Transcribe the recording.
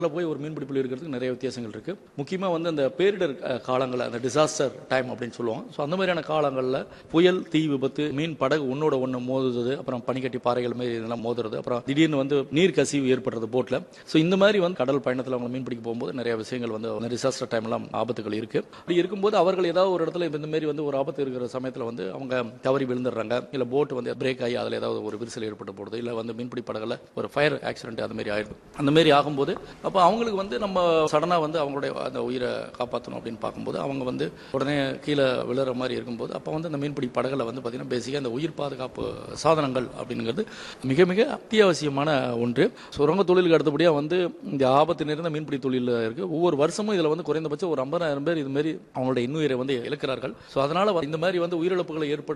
போய் ஒரு மீன்பிடி புள்ளி இருக்கிறதுக்கு நிறைய வித்தியாசங்கள் இருக்கு முக்கியமா வந்து அந்த பேரிடர் அஹ், காலங்கள்ல அந்த டிசாஸ்டர் டைம் அப்படின்னு சொல்லுவோம் ஸோ அந்த மாதிரியான காலங்களில் புயல் தீ விபத்து மீன் படகு ஒன்னோட ஒன்று மோதுறது அப்புறம் பனிக்கட்டி பாறைகள் மாதிரி இதெல்லாம் மோதுறது அப்புறம் திடீர்னு வந்து நீர் கசிவு ஏற்படுறது போட்ல ஸோ இந்த மாதிரி வந்து கடல் பயணத்தில் அவங்க மீன் பிடிக்க போகும்போது நிறைய விஷயங்கள் வந்து அந்த டிசாஸ்டர் டைம்லாம் ஆபத்துகள் இருக்கு அப்படி இருக்கும்போது அவர்கள் ஏதாவது ஒரு இடத்துல இப்ப இந்த மாதிரி வந்து ஒரு ஆபத்து இருக்கிற சமயத்தில் வந்து அவங்க தவறி விழுந்துடுறாங்க இல்லை போட் வந்து பிரேக் ஆகி அதில் ஏதாவது ஒரு விரிசல் ஏற்பட்டு போடுது இல்லை வந்து மீன்பிடி படகுல ஒரு ஃபயர் ஆக்சிடென்ட் அந்த மாதிரி ஆயிடுது அந்த மாதிரி ஆகும்போது அப்போ அவங்களுக்கு வந்து நம்ம சடனாக வந்து அவங்களுடைய அந்த உயிரை காப்பாற்றணும் அப்படின்னு பார்க்கும்போது அவங்க வந்து உடனே கீழே விழுற மாதிரி இருக்கும்போது அப்போ வந்து அந்த மீன்பிடி படகுல வந்து பார்த்தீங்கன்னா பேசிக்காக அந்த உயிர் பாதுகாப்பு சாதனங்கள் அப்படிங்கிறது மிக மிக அத்தியாவசியமான ஒன்று சுரங்க தொழிலுக்கு அடுத்தபடியாக வந்து இந்த ஆபத்து நிறைந்த மீன்பிடி தொழில் இருக்கு ஒவ்வொரு வருஷமும் இதில் வந்து குறைந்தபட்சம் ஒரு ஐம்பதாயிரம் பேர் இது மாதிரி அவங்களுடைய இன்னுயிரை வந்து இழக்கிறார்கள் ஸோ அதனால இந்த மாதிரி வந்து உயிரிழப்புகளை ஏற்பட்டு